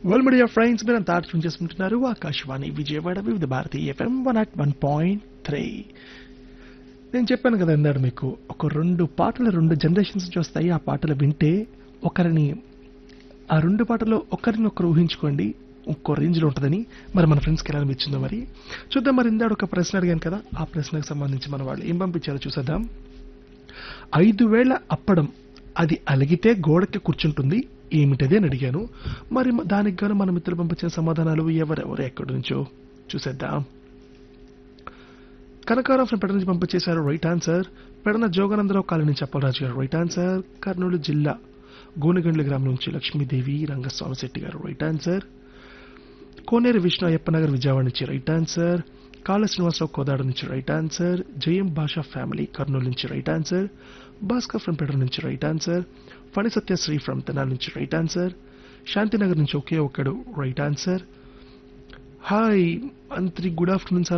well media friends మీరు అంతా atom చేసుకుంటున్నారు Akashvani Vijayawada Vividh Bharati FM one at one point three నేను చెప్పాను కదా ఇందాడు మీకు ఒక రెండు పాటలు రెండు జనరేషన్స్ నుంచి వస్తాయి ఆ పాటలు వింటే ఒకరిని ఆ రెండు పాటల్లో ఒకరిని ఒకరు ఊహించుకోండి ఒక్కో రేంజ్లో ఉంటుందని మరి మన ఫ్రెండ్స్కి ఎలా అనిపించిందో మరి చూద్దాం మరి ఇందాడు ఒక ప్రశ్న అడిగాను కదా ఆ ప్రశ్నకు సంబంధించి మన వాళ్ళు ఏం పంపించారో చూసేద్దాం ఐదు వేల అప్పడం అది అలిగితే గోడకి కూర్చుంటుంది ఏమిటది అని అడిగాను మరి మ- దానికి గాను మన మిత్రులు పంపించిన సమాధానాలు ఎవరెవరు ఎక్కడి నుంచో చూసేద్దాం కనకారావు ఫ్రం పెడ నుంచి పంపించేశారు right answer Pedana Joganandarao colony నుంచి అప్పలరాజు గారు రైట్ ఆన్సర్ కర్నూలు జిల్లా గోనగండ్ల గ్రామం నుంచి లక్ష్మీదేవి రంగస్వామి శెట్టి గారు రైట్ ఆన్సర్ కోనేరు విష్ణు అయ్యప్పనగర్ విజయవాడ నుంచి రైట్ ఆన్సర్ కాళ శ్రీనివాసరావు కోదాడ నుంచి రైట్ ఆన్సర్ జయం భాషా ఫ్యామిలీ కర్నూలు నుంచి రైట్ ఆన్సర్ భాస్కర్ ఫ్రం పెడర్ నుంచి right answer Phani Satyasri from Tenali నుంచి రైట్ ఆన్సర్ శాంతినగర్ నుంచి ఒకే ఒకడు రైట్ ఆన్సర్ హాయ్ అంత్రి గుడ్ ఆఫ్టర్నూన్ సార్